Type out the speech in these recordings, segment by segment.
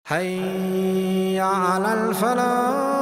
حي على الفلاح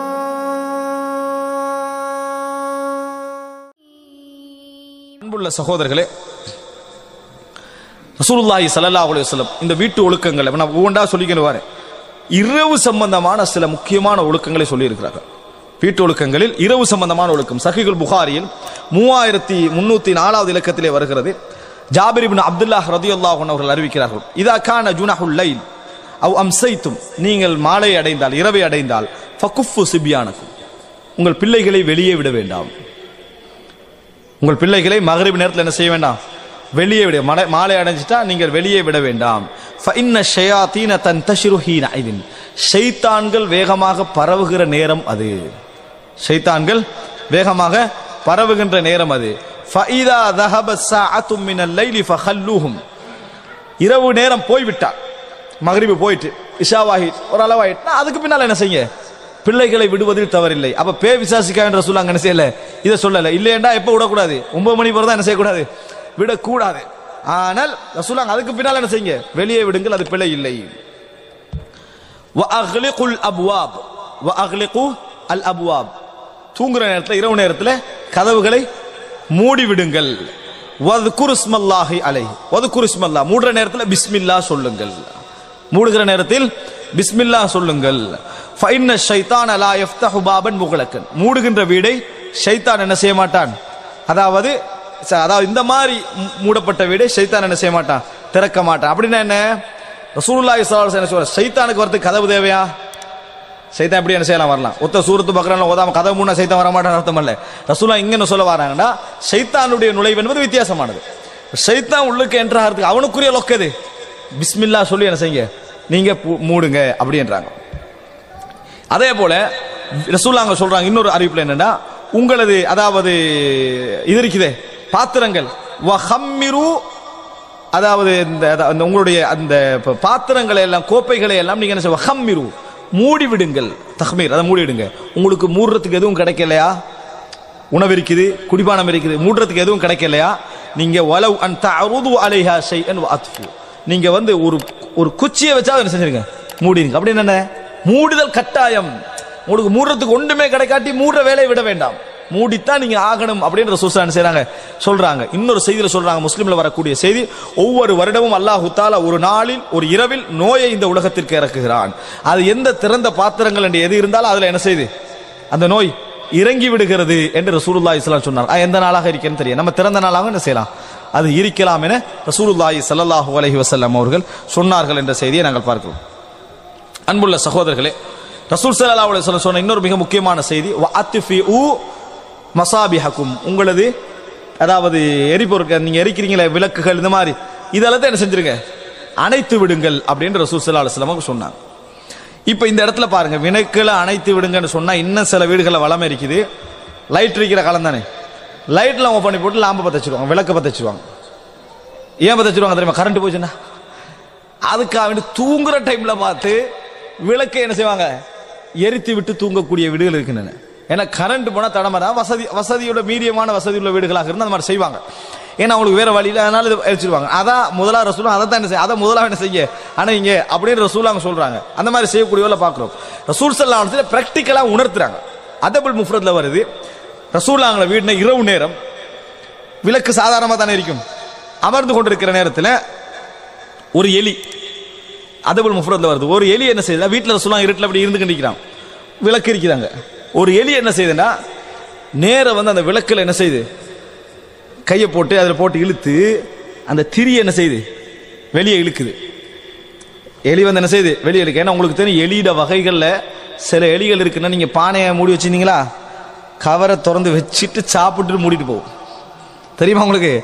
அன்புள்ள சகோதரர்களே ரசூலுல்லாஹி ஸல்லல்லாஹு அலைஹி வஸல்லம் இந்த வீட்டு ஒழுக்கங்களை நான் ஒவ்வொன்றா சொல்லிக்கிட்டு வரேன் இரவு சம்பந்தமான சில முக்கியமான ஒழுக்கங்களை சொல்லி இருக்கிறார்கள் வீட்டு ஒழுக்கங்களில் இரவு சம்பந்தமான ஒழுக்கம் சஹிகுல் புகாரியில் மூவாயிரத்தி முன்னூத்தி நாலாவது இலக்கத்திலே வருகிறது ஜாபிர் இப்னு அப்துல்லாஹ் ரதியுல்லாஹ் அவர்கள் அறிவிக்கிறார்கள் இதா கான ஜுனஹுல் லைல் அவ் அம்சைத்தும் நீங்கள் மாலை அடைந்தால் இரவை அடைந்தால் ஃபகுஃபு சிபியானக்கும் உங்கள் பிள்ளைகளை வெளியே விட வேண்டாம் உங்கள் பிள்ளைகளை மகரிப் நேரத்தில் என்ன செய்ய வேண்டாம் வெளியே விட மலை மாலை அடைஞ்சிட்டா நீங்கள் வெளியே விட வேண்டாம் ஃபஇன்ன ஷயாத்தீன தன்தஷிரு ஹீன ஐதின் ஷைத்தான்கள் வேகமாக பரவுகிற நேரம் அது ஷைத்தான்கள் வேகமாக பரவுகின்ற நேரம் அது ஃபஇதா தஹப ஸாஅத்து மினல் லைலி ஃபஹல்லூஹும் இரவு நேரம் போய்விட்டார் மகரிபு போயிட்டு இஷாவாகி ஒரு அளவாயிட்டுனா அதுக்கு பின்னால் என்ன செய்ய பிள்ளைகளை விடுவதில் தவறில்லை அப்ப பே விசாசிக்கா என்ற சொல்ல அங்க என்ன செய்யல இதை சொல்லல இல்லையேண்டா எப்ப விடக்கூடாது ஒன்பது மணி பிறகு தான் என்ன செய்யக்கூடாது விடக்கூடாது ஆனால் ரசூலாங்க அதுக்கு பின்னால் என்ன செய்யுங்க வெளியே விடுங்கள் அது பிழை இல்லை وَأَغْلِقُوا الْأَبْوَابَ وَأَغْلِقُوا الْأَبْوَابَ தூங்குற நேரத்தில் இரவு நேரத்தில் கதவுகளை மூடி விடுங்கள் வதுகுரு ஸ்மல்லாஹி அலை வதுகுரு ஸ்மல்லா மூடுற நேரத்தில் பிஸ்மில்லா சொல்லுங்கள் மூடுகிற நேரத்தில் பிஸ்மில்லா சொல்லுங்கள் ஃபைன்ன ஷைத்தான் அலா யஃப்தஹு பாபன் முகலக்கன் மூடுகின்ற வீடை ஷைத்தான் என்ன செய்ய மாட்டான் அதாவது ச- அதாவது இந்த மாதிரி மூ- மூடப்பட்ட வீடை ஷைத்தான் என்ன செய்ய மாட்டான் திறக்க மாட்டான் அப்படின்னா என்ன ரசூலுல்லாஹி ஸல்லல்லாஹு அலைஹி வஸல்லம் என்ன சொல்றார் ஷைத்தானுக்கு வரதுக்கு கதவு தேவையா சைத்தான் எப்படி என்ன செய்யலாம் வரலாம் ஒத்த சூரத்து பக்கறான ஓதாம கதவு மூணு சைத்தான் வர மாட்டான்னு அர்த்தம் இல்ல ரசூலா இங்க என்ன சொல்ல வராங்கன்னா சைத்தானுடைய நுழைவு என்பது வித்தியாசமானது சைத்தான் உள்ளுக்கு என்ற ஆகிறதுக்கு அவனுக்குரிய லொக்கது பிஸ்மில்லா சொல்லி என்ன செய்யுங்க நீங்க பூ- மூடுங்க அப்படின்றாங்க அதே போல ரசூலாங்க சொல்றாங்க இன்னொரு அறிவிப்புல என்னன்னா உங்களது அதாவது இது இருக்குதே பாத்திரங்கள் வஹம்மிரு அதாவது இந்த அத- அந்த உங்களுடைய அந்த ப- பாத்திரங்களை எல்லாம் கோப்பைகளை எல்லாம் நீங்க என்ன செய்ய ஹம்மிரு மூடி விடுங்கள் தஹ்மீர் அதை மூடி விடுங்க உங்களுக்கு மூடுறதுக்கு எதுவும் கிடைக்கலையா உணவு இருக்குது குடிபானம் இருக்குது மூடுறதுக்கு எதுவும் கிடைக்கலையா நீங்க வலவ் அன் தஅருது அலைஹா ஷைஅன் வஅத்ஃபு நீங்க வந்து ஒரு ஒரு குச்சியை வச்சா என்ன செஞ்சிருங்க மூடிடுங்க அப்படின்னு என்ன மூடுதல் கட்டாயம் உங்களுக்கு மூடுறதுக்கு ஒன்றுமே கிடைக்காட்டி மூடுற வேலையை விட வேண்டாம் மூடித்தான் நீங்க ஆகணும் அப்படின்ற சுசா என்ன செய்றாங்க சொல்றாங்க இன்னொரு செய்தியில சொல்றாங்க முஸ்லிம்ல வரக்கூடிய செய்தி ஒவ்வொரு வருடமும் அல்லாஹு தாலா ஒரு நாளில் ஒரு இரவில் நோயை இந்த உலகத்திற்கு இறக்குகிறான் அது எந்த திறந்த பாத்திரங்கள் என்று எது இருந்தாலும் அதுல என்ன செய்யுது அந்த நோய் இறங்கி விடுகிறது என்று ரசூலுல்லாஹி ஸல்லல்லாஹு சொன்னார் அது எந்த நாளாக இருக்கேன்னு தெரியும் நம்ம திறந்த நாளாக என்ன செய்யலாம் அது இருக்கலாம் என ரசூலுல்லாஹி ஸல்லல்லாஹு அலைஹி வஸல்லம் அவர்கள் சொன்னார்கள் என்ற செய்தியை நாங்கள் பார்க்கிறோம் அன்புள்ள சகோதரர்களே ரசூல் ஸல்லல்லாஹு அலைஹி வஸல்லம் சொன்ன இன்னொரு மிக முக்கியமான செய்தி வஅத்ஃபிஉ மசாபிஹக்கும் உங்களது அதாவது எரிபொருட்கள் நீங்க எரிக்கிறீங்களே விளக்குகள் இந்த மாதிரி இதெல்லாம் தான் என்ன செஞ்சிருங்க அணைத்து விடுங்கள் அப்படின்னு ரசூல் ஸல்லல்லாஹு அலைஹி வஸல்லம் சொன்னாங்க இப்போ இந்த இடத்துல பாருங்க வினைக்களை அணைத்து விடுங்கன்னு சொன்னா இன்னும் சில வீடுகளில் வளமை இருக்குது லைட் இருக்கிற காலம் தானே லைட்லாம் ஓப்பன் பண்ணி போட்டு லாம்பை பற்ற வச்சிருவாங்க விளக்க பற்ற வச்சிருவாங்க ஏன் பற்ற வச்சிருவாங்க தெரியுமா கரண்ட் போச்சுன்னா அதுக்காக வேண்டி தூங்குற டைம்ல பார்த்து விளக்கை என்ன செய்வாங்க எரித்து விட்டு தூங்கக்கூடிய வீடுகள் இருக்கின்றன ஏன்னா கரண்ட் போனா தடமரா வசதி வசதியோட மீடியமான வசதி உள்ள வீடுகளாக இருந்தால் அந்த மாதிரி செய்வாங்க ஏன்னா அவங்களுக்கு வேற வழியில அதனால இது எரிச்சிருவாங்க அதான் முதலா ரசூலும் அதை தான் என்ன செய்ய அதை முதலா என்ன செய்ய ஆனா இங்க அப்படின்னு ரசூலாங்க சொல்றாங்க அந்த மாதிரி செய்யக்கூடியவங்கள பாக்குறோம் ரசூல் சல்லா பிராக்டிக்கலா உணர்த்துறாங்க அதபுல் முஃப்ரத்ல வருது ரசூலாங்கள வீடுன இரவு நேரம் விளக்கு சாதாரணமா தானே இருக்கும் அமர்ந்து கொண்டிருக்கிற நேரத்தில் ஒரு எலி அதபுல் முஃப்ரத்ல வருது ஒரு எலி என்ன செய்யுது வீட்டில் ரசூலாம் இருட்டில் அப்படி இருந்து கண்டிக்கிறான் விளக்கு இருக்கிறாங்க ஒரு எலி என்ன செய்யுதுன்னா நேர வந்து அந்த விளக்குல என்ன செய்யுது கையை போட்டு அதில் போட்டு இழுத்து அந்த திரி என்ன செய்யுது வெளியே இழுக்குது எலி வந்து என்ன செய்யுது வெளியே இழுக்கு ஏன்னா உங்களுக்கு தெரியும் எலியிட வகைகளில் சில எலிகள் இருக்குன்னா நீங்கள் பானையை மூடி வச்சிருந்தீங்களா கவரை திறந்து வச்சுட்டு சாப்பிட்டுட்டு மூடிட்டு போகும் தெரியுமா உங்களுக்கு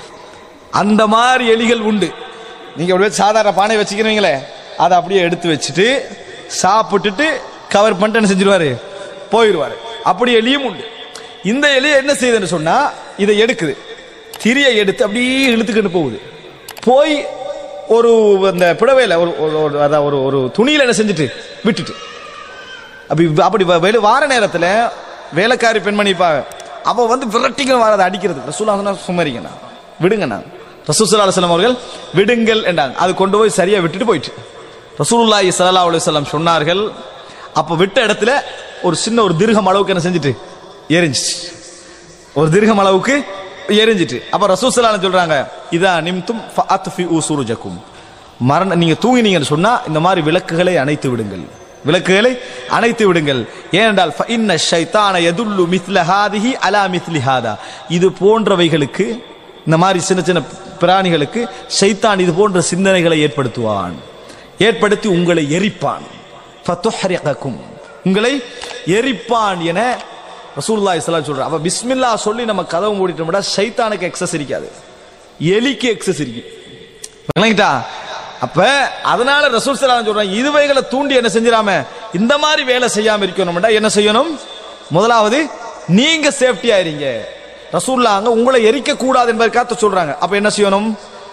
அந்த மாதிரி எலிகள் உண்டு நீங்க அப்படியே சாதாரண பானை வச்சுக்கிறீங்களே அதை அப்படியே எடுத்து வச்சுட்டு சாப்பிட்டுட்டு கவர் பண்ணிட்டு என்ன செஞ்சிருவாரு போயிடுவாரு அப்படி எலியும் உண்டு இந்த எலி என்ன செய்யுதுன்னு சொன்னா இதை எடுக்குது திரியை எடுத்து அப்படியே இழுத்துக்கிட்டு போகுது போய் ஒரு அந்த புடவையில ஒரு ஒரு- ஒரு அதான் ஒரு ஒரு துணியில என்ன செஞ்சுட்டு விட்டுட்டு அப்படி அப்படி வ- வெளி வார நேரத்துல வேலைக்காரி பெண்மணி பா அவ வந்து விரட்டிகள் வராது அடிக்கிறது ரசூலா சொன்னா சுமரிங்கண்ணா விடுங்கண்ணா ரசூசல்லா அலுவலம் அவர்கள் விடுங்கள் என்றாங்க அது கொண்டு போய் சரியா விட்டுட்டு போயிட்டு ரசூலுல்லாஹி ஸல்லல்லாஹு அலைஹி வஸல்லம் சொன்னார்கள் அப்ப விட்ட இடத்துல ஒரு சின்ன ஒரு திருகம் அளவுக்கு என்ன செஞ்சுட்டு எரிஞ்சிச்சு ஒரு திருகம் அளவுக்கு எரிஞ்சிட்டு அப்ப ரசூல் ஸல்லல்லாஹு அலைஹி சொல்றாங்க இதா நிம்தும் ஃபஅத்ஃபி உசுருஜக்கும் மரண நீங்க தூங்கினீங்கன்னு சொன்னா இந்த மாதிரி விளக்குகளை அணைத்து விடுங்கள் விளக்குகளை அணைத்து விடுங்கள் ஏனென்றால் ஃபஇன்ன ஷைத்தான யதுல்லு மித்ல ஹாதிஹி அலா மித்லி ஹாதா இது போன்றவைகளுக்கு இந்த மாதிரி சின்ன சின்ன பிராணிகளுக்கு ஷைத்தான் இது போன்ற சிந்தனைகளை ஏற்படுத்துவான் ஏற்படுத்தி உங்களை எரிப்பான் ஃபதுஹ்ரிகக்கும் உங்களை எரிப்பான் என ரசூலுல்லாஹி ஸல்லல்லாஹு அலைஹி சொல்றாங்க அப்ப பிஸ்மில்லா சொல்லி நம்ம கதவு மூடிட்டோம்னா ஷைத்தானுக்கு எக்ஸஸ் இருக்காது எலிக்கு எக்ஸஸ் இருக்கு விளங்கிட்டா அப்ப அதனால ரசூல் ஸல்லல்லாஹு அலைஹி சொல்றாங்க இதுவைகளை தூண்டி என்ன செஞ்சிராம இந்த மாதிரி வேலை செய்யாம இருக்கணும்டா என்ன செய்யணும் முதலாவது நீங்க சேஃப்டி ஆயிருங்க ரசூல்லாங்க உங்களை எரிக்க கூடாது என்பதற்காக சொல்றாங்க அப்ப என்ன செய்யணும்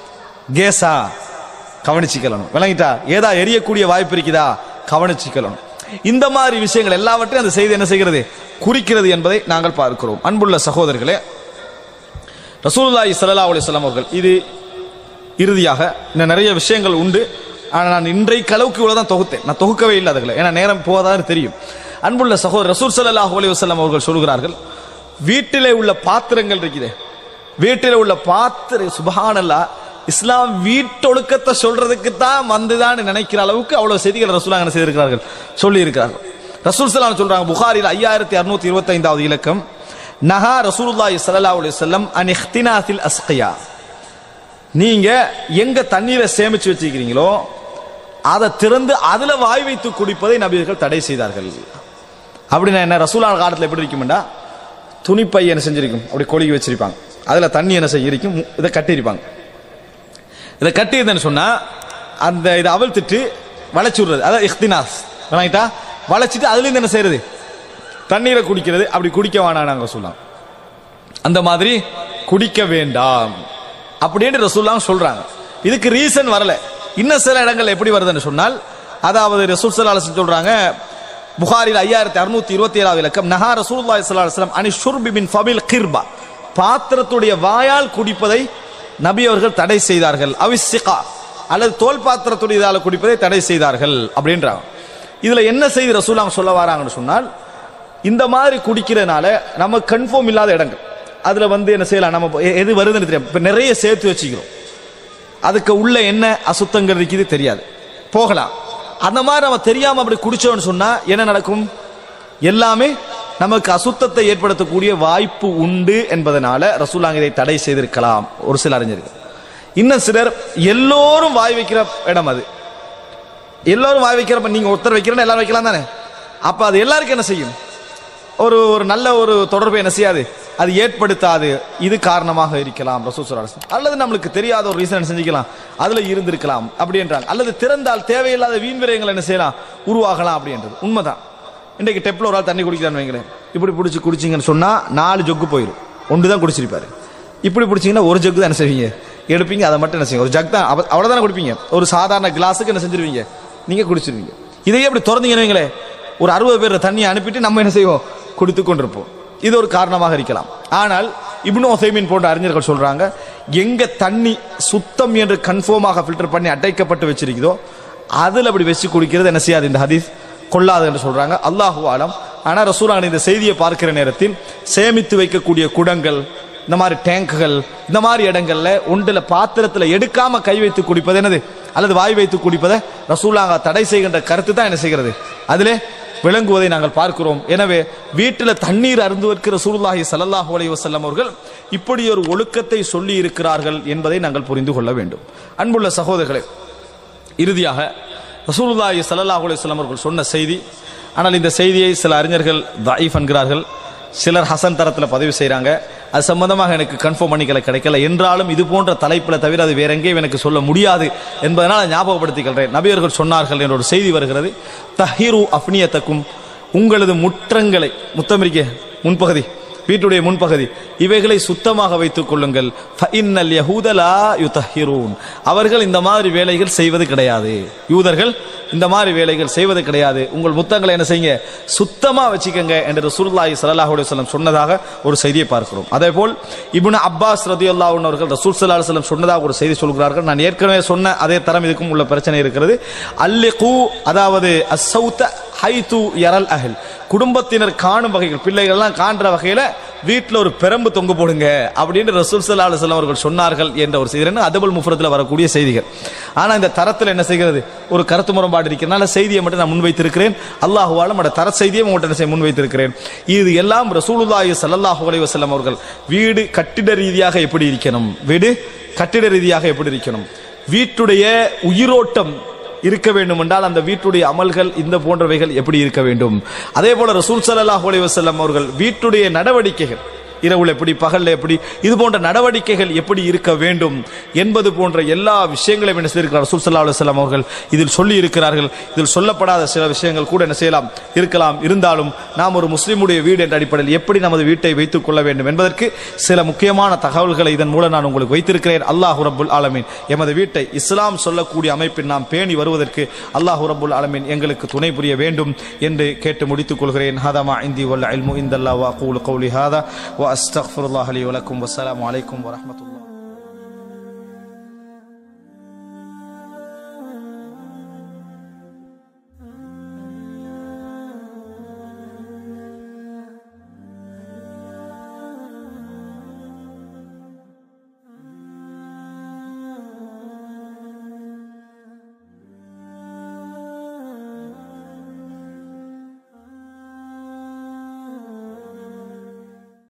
கேஸா கவனிச்சுக்கலாம் விளங்கிட்டா ஏதா எரியக்கூடிய வாய்ப்பு இருக்குதா கவனிச்சுக்கலாம் இந்த மாதிரி விஷயங்கள் எல்லாவற்றையும் அந்த செய்தி என்ன செய்கிறது குறிக்கிறது என்பதை நாங்கள் பார்க்கிறோம் அன்புள்ள சகோதரர்களே ரசூலுல்லாஹி ஸல்லல்லாஹு அலைஹி வஸல்லம் அவர்கள் இது இறுதியாக இன்னும் நிறைய விஷயங்கள் உண்டு ஆனால் நான் இன்றைக்கு அளவுக்கு இவ்வளவு தான் தொகுத்தேன் நான் தொகுக்கவே இல்லை அதுகளை ஏன்னா நேரம் போவதான் தெரியும் அன்புள்ள சகோதரர் ரசூல் ஸல்லல்லாஹு அலைஹி வஸல்லம் அவர்கள் சொல்கிறார்கள் வீட்டிலே உள்ள பாத்திரங்கள் இருக்குதே வீட்டிலே உள்ள பாத்திர சுபஹானல்லா இஸ்லாம் வீட்டொழுக்கத்தை சொல்றதுக்கு தான் வந்துதான் நினைக்கிற அளவுக்கு அவ்வளவு செய்திகள் ரசூலாங்க என்ன செய்திருக்கிறார்கள் சொல்லி இருக்கிறார்கள் ரசூல் ஸல்லல்லாஹு சொல்றாங்க புகாரில் ஐயாயிரத்தி அறுநூத்தி இருபத்தி ஐந்தாவது இலக்கம் நஹா ரசூலுல்லாஹி ஸல்லல்லாஹு அலைஹி வஸல்லம் அன் இஹ்தினாசில் அஸ்கியா நீங்க எங்க தண்ணீரை சேமிச்சு வச்சிருக்கிறீங்களோ அதை திறந்து அதுல வாய் வைத்து குடிப்பதை நபியர்கள் தடை செய்தார்கள் அப்படின்னா என்ன ரசூலான காலத்தில் எப்படி இருக்கும்டா துணிப்பை என்ன செஞ்சிருக்கும் அப்படி கொழுகி வச்சிருப்பாங்க அதுல தண்ணி என்ன செய்யிருக்கும் இதை கட்டியிருப்பாங்க இதை கட்டியிருந்தேன்னு சொன்னா அந்த இதை அவிழ்த்துட்டு வளைச்சு விடுறது அதாவது இஹ்தினாஸ் விளங்கிட்டா வளைச்சிட்டு அதுல இருந்து என்ன செய்யறது தண்ணீரை குடிக்கிறது அப்படி குடிக்க வேணாம் நாங்க சொல்லலாம் அந்த மாதிரி குடிக்க வேண்டாம் அப்படின்னு ரசூல்லாம் சொல்றாங்க இதுக்கு ரீசன் வரல இன்னும் சில இடங்கள் எப்படி வருதுன்னு சொன்னால் அதாவது ரசூல் ஸல்லல்லாஹு அலைஹி வஸல்லம் சொல்றாங்க புகாரில் ஐயாயிரத்தி அறுநூத்தி இருபத்தி ஏழாவது இலக்கம் நஹா ரசூலுல்லாஹி ஸல்லல்லாஹு அலைஹி வஸல்லம் அனி ஷுர்பி மின் ஃபபில் கிர்பா பாத்திரத்துடைய வாயால் குடிப்பதை நபி அவர்கள் தடை செய்தார்கள் அவிசிகா அல்லது தோல் பாத்திரத்துடைய இதால குடிப்பதை தடை செய்தார்கள் அப்படின்றாங்க இதுல என்ன செய்தி ரசூலாங்க சொல்ல வராங்கன்னு சொன்னால் இந்த மாதிரி குடிக்கிறதுனால நம்ம கன்ஃபார்ம் இல்லாத இடங்கள் அதுல வந்து என்ன செய்யலாம் நம்ம எ- எது வருதுன்னு தெரியும் இப்ப நிறைய சேர்த்து வச்சுக்கிறோம் அதுக்கு உள்ள என்ன அசுத்தங்கள் இருக்குது தெரியாது போகலாம் அந்த மாதிரி நம்ம தெரியாம அப்படி குடிச்சோம்னு சொன்னா என்ன நடக்கும் எல்லாமே நமக்கு அசுத்தத்தை ஏற்படுத்தக்கூடிய வாய்ப்பு உண்டு என்பதனால ரசூலாங்க இதை தடை செய்திருக்கலாம் ஒரு சில அறிஞர்கள் இன்னும் சிலர் எல்லோரும் வாய் வைக்கிற இடம் அது எல்லாரும் வாய் வைக்கிறப்ப நீங்க ஒருத்தர் வைக்கிறேன்னு எல்லாரும் வைக்கலாம் தானே அப்ப அது எல்லாருக்கும் என்ன செய்யும் ஒரு ஒரு நல்ல ஒரு தொடர்பை என்ன செய்யாது அது ஏற்படுத்தாது இது காரணமாக இருக்கலாம் ரசூசுராஸ் அல்லது நம்மளுக்கு தெரியாத ஒரு ரீசன் செஞ்சுக்கலாம் அதுல இருந்திருக்கலாம் அப்படின்றாங்க அல்லது திறந்தால் தேவையில்லாத வீண் விரயங்கள் என்ன செய்யலாம் உருவாகலாம் அப்படின்றது உண்மைதான் இன்றைக்கு டெப்ல ஒரு ஆள் தண்ணி குடிக்கிறான்னு வைங்களேன் இப்படி பிடிச்சி குடிச்சிங்கன்னு சொன்னா நாலு ஜொக்கு போயிடும் ஒன்று தான் குடிச்சிருப்பாரு இப்படி பிடிச்சிங்கன்னா ஒரு ஜக்கு தான் என்ன செய்வீங்க எடுப்பீங்க அதை மட்டும் என்ன செய்யுங்க ஒரு ஜக் தான் அவ- அவ்வளவுதானே குடிப்பீங்க ஒரு சாதாரண கிளாஸுக்கு என்ன செஞ்சிருவீங்க நீங்க குடிச்சிருவீங்க இதையே அப்படி திறந்தீங்கன்னு வைங்களேன் ஒரு அறுபது பேர் தண்ணியை அனுப்பிட்டு நம்ம என்ன செய்வோம் குடித்து கொண்டிருப்போம் இது ஒரு காரணமாக இருக்கலாம் ஆனால் இப்னு ஒசைமின் போன்ற அறிஞர்கள் சொல்றாங்க எங்க தண்ணி சுத்தம் என்று கன்ஃபார்மாக ஃபில்டர் பண்ணி அடைக்கப்பட்டு வச்சிருக்குதோ அதுல அப்படி வச்சு குடிக்கிறது என்ன செய்யாது இந்த ஹதீஸ் கொள்ளாது என்று சொல்றாங்க அல்லாஹு ஆலம் ஆனா ரசூலான் இந்த செய்தியை பார்க்கிற நேரத்தில் சேமித்து வைக்கக்கூடிய குடங்கள் இந்த மாதிரி டேங்குகள் இந்த மாதிரி இடங்கள்ல ஒன்றுல பாத்திரத்துல எடுக்காம கை வைத்து குடிப்பது என்னது அல்லது வாய் வைத்து குடிப்பதை ரசூலாங்க தடை செய்கின்ற கருத்து தான் என்ன செய்கிறது அதிலே விளங்குவதை நாங்கள் பார்க்கிறோம் எனவே வீட்டில் தண்ணீர் அருந்துவதற்கு ரசூலுல்லாஹி ஸல்லல்லாஹு அலைஹி வஸல்லம் அவர்கள் இப்படி ஒரு ஒழுக்கத்தை சொல்லி இருக்கிறார்கள் என்பதை நாங்கள் புரிந்து கொள்ள வேண்டும் அன்புள்ள சகோதரர்களே இறுதியாக ரசூலுல்லாஹி ஸல்லல்லாஹு அலைஹி வஸல்லம் அவர்கள் சொன்ன செய்தி ஆனால் இந்த செய்தியை சில அறிஞர்கள் தஈஃப் என்கிறார்கள் சிலர் ஹசன் தரத்தில் பதிவு செய்கிறாங்க அது சம்பந்தமாக எனக்கு கன்ஃபார்ம் பண்ணிக்கல கிடைக்கல என்றாலும் இது போன்ற தலைப்பில் தவிர அது வேற எங்கேயும் எனக்கு சொல்ல முடியாது என்பதனால் ஞாபகப்படுத்திக்கிறேன் நபியர்கள் சொன்னார்கள் என்ற ஒரு செய்தி வருகிறது தஹீரு அஃப்னியத்தக்கும் உங்களது முற்றங்களை முத்தமிரிக்க முன்பகுதி வீட்டுடைய முன்பகுதி இவைகளை சுத்தமாக வைத்துக் கொள்ளுங்கள் ஃபஇன்னல் யஹூத லா யுதஹிரூன் அவர்கள் இந்த மாதிரி வேலைகள் செய்வது கிடையாது யூதர்கள் இந்த மாதிரி வேலைகள் செய்வது கிடையாது உங்கள் முத்தங்களை என்ன செய்யுங்க சுத்தமா வச்சுக்கங்க என்று ரசூலுல்லாஹி ஸல்லல்லாஹு அலைஹி வஸல்லம் சொன்னதாக ஒரு செய்தியை பார்க்கிறோம் அதேபோல் இப்னு அப்பாஸ் ரதியல்லாஹு அன்ஹு அவர்கள் ரசூல் ஸல்லல்லாஹு அலைஹி வஸல்லம் சொன்னதாக ஒரு செய்தி சொல்கிறார்கள் நான் ஏற்கனவே சொன்ன அதே தரம் இதுக்கும் உள்ள பிரச்சனை இருக்கிறது அல்லிகு அதாவது அஸ்ஸௌத ஹைது யரல் அஹல் குடும்பத்தினர் காணும் வகைகள் பிள்ளைகள்லாம் காண்ற வகையில வீட்டில் ஒரு பெரம்பு தொங்க போடுங்க அப்படின்னு ரசூல் சல்லா அலுவலம் அவர்கள் சொன்னார்கள் என்ற ஒரு செய்தி அதுபல் முஃபரத்தில் வரக்கூடிய செய்திகள் ஆனா இந்த தரத்தில் என்ன செய்கிறது ஒரு கருத்து முரண்பாடு இருக்கிறனால செய்தியை மட்டும் நான் முன்வைத்திருக்கிறேன் அல்லாஹுவாலும் அந்த தர செய்தியை உங்கள்கிட்ட என்ன செய்ய முன்வைத்திருக்கிறேன் இது எல்லாம் ரசூலுல்லாஹி ஸல்லல்லாஹு அலைஹி வஸல்லம் அவர்கள் வீடு கட்டிட ரீதியாக எப்படி இருக்கணும் வீடு கட்டிட ரீதியாக எப்படி இருக்கணும் வீட்டுடைய உயிரோட்டம் இருக்க வேண்டும் என்றால் அந்த வீட்டுடைய அமல்கள் இந்த போன்றவைகள் எப்படி இருக்க வேண்டும் அதே போல ரசூல் ஸல்லல்லாஹு அலைஹி வஸல்லம் அவர்கள் வீட்டுடைய நடவடிக்கைகள் இரவுல எப்படி பகல்ல எப்படி இது போன்ற நடவடிக்கைகள் எப்படி இருக்க வேண்டும் என்பது போன்ற எல்லா விஷயங்களையும் என்ன செய்திருக்கிறார் ரசூல் ஸல்லல்லாஹு அலைஹி வஸல்லம் அவர்கள் இதில் சொல்லி இருக்கிறார்கள் இதில் சொல்லப்படாத சில விஷயங்கள் கூட என்ன செய்யலாம் இருக்கலாம் இருந்தாலும் நாம் ஒரு முஸ்லிமுடைய வீடு என்ற அடிப்படையில் எப்படி நமது வீட்டை வைத்துக் கொள்ள வேண்டும் என்பதற்கு சில முக்கியமான தகவல்களை இதன் மூலம் நான் உங்களுக்கு வைத்திருக்கிறேன் அல்லாஹ் ரப்புல் ஆலமீன் எமது வீட்டை இஸ்லாம் சொல்லக்கூடிய அமைப்பில் நாம் பேணி வருவதற்கு அல்லாஹ் ரப்புல் ஆலமீன் எங்களுக்கு துணை புரிய வேண்டும் என்று கேட்டு முடித்துக் கொள்கிறேன் ஹதமா இந்தி வல்ல இல்மு இந்தல்லா வா கூலு கௌலி ஹாதா வ அஸ்தக்ஃபிருல்லாஹ் லி வலக்கும் வஸ்ஸலாமு அலைக்கும் வரஹ்மத்துல்லாஹி